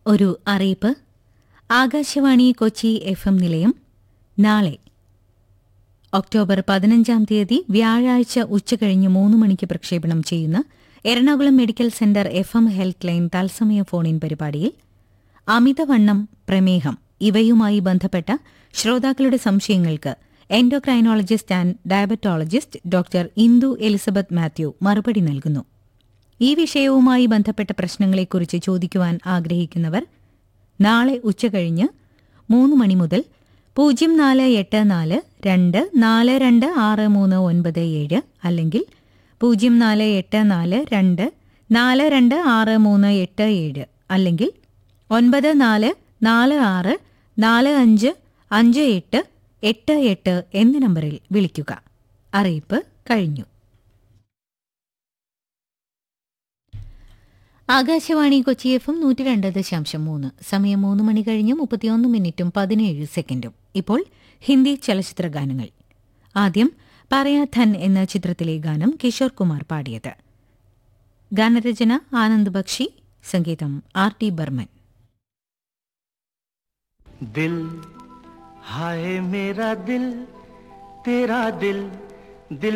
ഒരു അറിയിപ്പ് Akashvani Kochi F M നിലയം നാളെ ഒക്ടോബർ പതിനഞ്ചാം തീയതി വ്യാഴാഴ്ച ഉച്ചകഴിഞ്ഞ് മൂന്ന് മണിക്ക് പ്രക്ഷേപണം ചെയ്യുന്ന Ernakulam medical centre F M health line തത്സമയ ഫോണിൻ പരിപാടിയിൽ അമിതവണ്ണം പ്രമേഹം ഇവയുമായി ബന്ധപ്പെട്ട ശ്രോതാക്കളുടെ സംശയങ്ങൾക്ക് endocrinologist and diabetologist doctor Indu Elizabeth Mathew മറുപടി നൽകുന്നു ഈ വിഷയവുമായി ബന്ധപ്പെട്ട പ്രശ്നങ്ങളെക്കുറിച്ച് ചോദിക്കുവാൻ ആഗ്രഹിക്കുന്നവർ നാളെ ഉച്ചകഴിഞ്ഞ് മൂന്ന് മണി മുതൽ പൂജ്യം നാല് എട്ട് നാല് രണ്ട് നാല് രണ്ട് ആറ് മൂന്ന് ഒൻപത് ഏഴ് അല്ലെങ്കിൽ പൂജ്യം നാല് എട്ട് നാല് രണ്ട് നാല് രണ്ട് ആറ് മൂന്ന് എട്ട് ഏഴ് അല്ലെങ്കിൽ ഒൻപത് നാല് നാല് ആറ് നാല് അഞ്ച് അഞ്ച് എട്ട് എട്ട് എട്ട് എന്ന നമ്പറിൽ വിളിക്കുക അറിയിപ്പ് കഴിഞ്ഞു ആകാശവാണി കൊച്ചി എഫ് എം നൂറ്റി രണ്ട് ദശാംശം മൂന്ന് സമയം മൂന്ന് മണി കഴിഞ്ഞ് മുപ്പത്തിയൊന്ന് മിനിറ്റും പതിനേഴ് സെക്കൻഡും ഇപ്പോൾ ഹിന്ദി ചലച്ചിത്ര ഗാനങ്ങൾ ആദ്യം പറയാധൻ എന്ന ചിത്രത്തിലെ ഗാനം കിഷോർ കുമാർ പാടിയത് ഗാനരചന ആനന്ദ് ബക്ഷി സംഗീതം ആർ ടി ബർമൻ दिल हाय मेरा दिल तेरा दिल